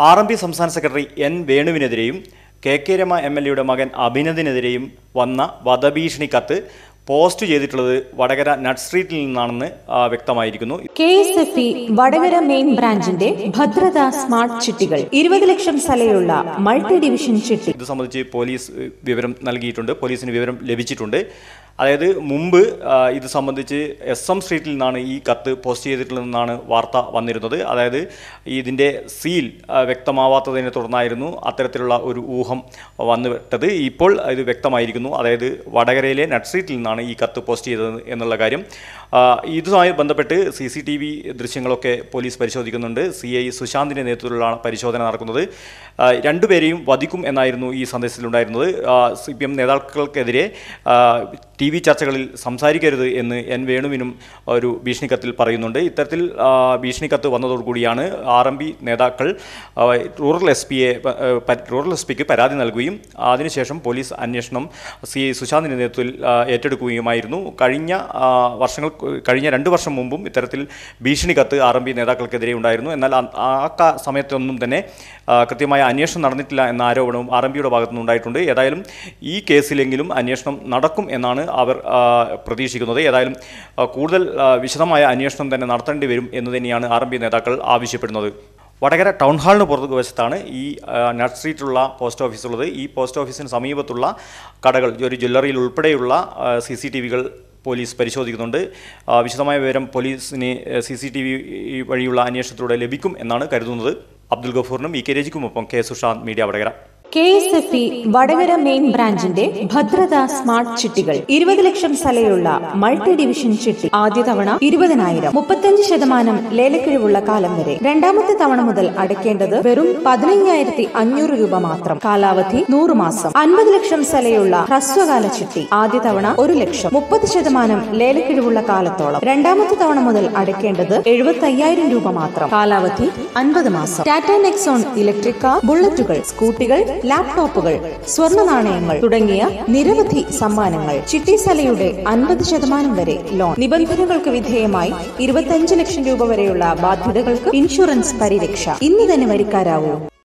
R M P സംസ്ഥാന secretary N വേണുവിനെതിരെയും K K Rema M L എയുടെ മകൻ അഭിനന്ദിനെതിരെയും വന്ന വധഭീഷണി കത്ത് പോസ്റ്റ് ചെയ്തിട്ടുള്ളത് വടകര നട്ട് സ്ട്രീറ്റിൽ നിന്നാണെന്ന് ആ, വ്യക്തമായിരിക്കുന്നു K S F E Vadakara main ബ്രാഞ്ചിന്റെ ഭദ്രത സ്മാർട്ട് ചിട്ടികൾ ഇരുപത് ലക്ഷം സ്ഥലയുള്ള മൾട്ടി ഡിവിഷൻ ചിട്ടി ഇത് സംബന്ധിച്ച് പോലീസ് ഏഹ്, വിവരം നൽകിയിട്ടുണ്ട് പോലീസിന് വിവരം ലഭിച്ചിട്ടുണ്ട് അതായത് മുമ്പ് ആ, ഇത് സംബന്ധിച്ച് എസ് എം സ്ട്രീറ്റിൽ നിന്നാണ് ഈ കത്ത് പോസ്റ്റ് ചെയ്തിട്ടുള്ളതെന്നാണ് വാർത്ത വന്നിരുന്നത് അതായത് ഇതിൻ്റെ സീൽ ആ, വ്യക്തമാവാത്തതിനെ തുടർന്നായിരുന്നു അത്തരത്തിലുള്ള ഒരു ഊഹം വന്നുവിട്ടത് ഇപ്പോൾ ഇത് വ്യക്തമായിരിക്കുന്നു അതായത് വടകരയിലെ നട്ട് സ്ട്രീറ്റിൽ നിന്നാണ് ഈ കത്ത് പോസ്റ്റ് ചെയ്തത് എന്നുള്ള കാര്യം ആ, ഇതുമായി ബന്ധപ്പെട്ട് സി സി ടി വി ദൃശ്യങ്ങളൊക്കെ പോലീസ് പരിശോധിക്കുന്നുണ്ട് സി ഐ സുശാന്തിൻ്റെ നേതൃത്വത്തിലുള്ള പരിശോധന നടക്കുന്നത് ആ, രണ്ടുപേരെയും വധിക്കും എന്നായിരുന്നു ഈ സന്ദേശത്തിലുണ്ടായിരുന്നത് സി പി എം നേതാക്കൾക്കെതിരെ ടി വി ചർച്ചകളിൽ സംസാരിക്കരുത് എന്ന് എൻ വേണുവിനും ഒരു ഭീഷണിക്കത്തിൽ പറയുന്നുണ്ട് ഇത്തരത്തിൽ ആ, ഭീഷണിക്കത്ത് വന്നതോടുകൂടിയാണ് ആർ എം പി നേതാക്കൾ ആ, റൂറൽ എസ് പിയെ റൂറൽ എസ് പിക്ക് പരാതി നൽകുകയും അതിനുശേഷം പോലീസ് അന്വേഷണം സി ഐ സുശാന്തിൻ്റെ നേതൃത്വത്തിൽ ആ, ഏറ്റെടുക്കുകയുമായിരുന്നു കഴിഞ്ഞ ആ, വർഷങ്ങൾ കഴിഞ്ഞ രണ്ട് വർഷം മുമ്പും ഇത്തരത്തിൽ ഭീഷണി കത്ത് ആർ എം പി നേതാക്കൾക്കെതിരെ ഉണ്ടായിരുന്നു എന്നാൽ ആ- ആ ക- സമയത്തൊന്നും തന്നെ ആ, കൃത്യമായ അന്വേഷണം നടന്നിട്ടില്ല എന്ന ആരോപണവും ആർ എം പിയുടെ ഭാഗത്തുനിന്ന് ഉണ്ടായിട്ടുണ്ട് ഏതായാലും ഈ കേസിലെങ്കിലും അന്വേഷണം നടക്കും എന്നാണ് അവർ ആ, പ്രതീക്ഷിക്കുന്നത് ഏതായാലും ആ, കൂടുതൽ ആ, വിശദമായ അന്വേഷണം തന്നെ നടത്തേണ്ടി വരും എന്ന് തന്നെയാണ് ആർ എം പി നേതാക്കൾ ആവശ്യപ്പെടുന്നത് വടകര ടൗൺ ഹാളിന് പുറകു വശത്താണ് ഈ ആ, നട്ട് സ്ട്രീറ്റിലുള്ള പോസ്റ്റ് ഓഫീസ് ഉള്ളത് ഈ പോസ്റ്റ് ഓഫീസിന് സമീപത്തുള്ള കടകൾ ഒരു ജ്വല്ലറിയിൽ ഉൾപ്പെടെയുള്ള സി സി ടി വികൾ പോലീസ് പരിശോധിക്കുന്നുണ്ട് ആ, വിശദമായ വിവരം പോലീസിന് സി സി ടി വി വഴിയുള്ള അന്വേഷണത്തിലൂടെ ലഭിക്കും എന്നാണ് കരുതുന്നത് അബ്ദുൽ ഗഫൂറിനും ഇ കെ രജിക്കുമൊപ്പം K Sushanth media Vadakara K S F E Vadakara main ബ്രാഞ്ചിന്റെ ഭദ്രത സ്മാർട്ട് ചിട്ടികൾ ഇരുപത് ലക്ഷം സ്ഥലയുള്ള മൾട്ടി ഡിവിഷൻ ചിട്ടി ആദ്യ തവണ ഇരുപതിനായിരം മുപ്പത്തഞ്ച് ശതമാനം ലേലക്കിഴിവുള്ള കാലം വരെ രണ്ടാമത്തെ തവണ മുതൽ അടയ്ക്കേണ്ടത് വെറും പതിനയ്യായിരത്തി അഞ്ഞൂറ് രൂപ മാത്രം കാലാവധി നൂറ് മാസം അൻപത് ലക്ഷം സ്ഥലയുള്ള ഹ്രസ്വകാല ചിട്ടി ആദ്യ തവണ ഒരു ലക്ഷം മുപ്പത് ശതമാനം ലേലക്കിഴിവുള്ള കാലത്തോളം രണ്ടാമത്തെ തവണ മുതൽ അടയ്ക്കേണ്ടത് എഴുപത്തി അയ്യായിരം രൂപ മാത്രം കാലാവധി അൻപത് മാസം ടാറ്റ നെക്സോൺ ഇലക്ട്രിക് കാർ ബുള്ളറ്റുകൾ സ്കൂട്ടികൾ ലാപ്ടോപ്പുകൾ സ്വർണ്ണ നാണയങ്ങൾ തുടങ്ങിയ നിരവധി സമ്മാനങ്ങൾ ചിട്ടിസലയുടെ അൻപത് ശതമാനം വരെ ലോൺ നിബന്ധനകൾക്ക് വിധേയമായി ഇരുപത്തിയഞ്ച് ലക്ഷം രൂപ വരെയുള്ള ബാധ്യതകൾക്ക് ഇൻഷുറൻസ് പരിരക്ഷ ഇന്ന് തന്നെ വരിക്കാരാവൂ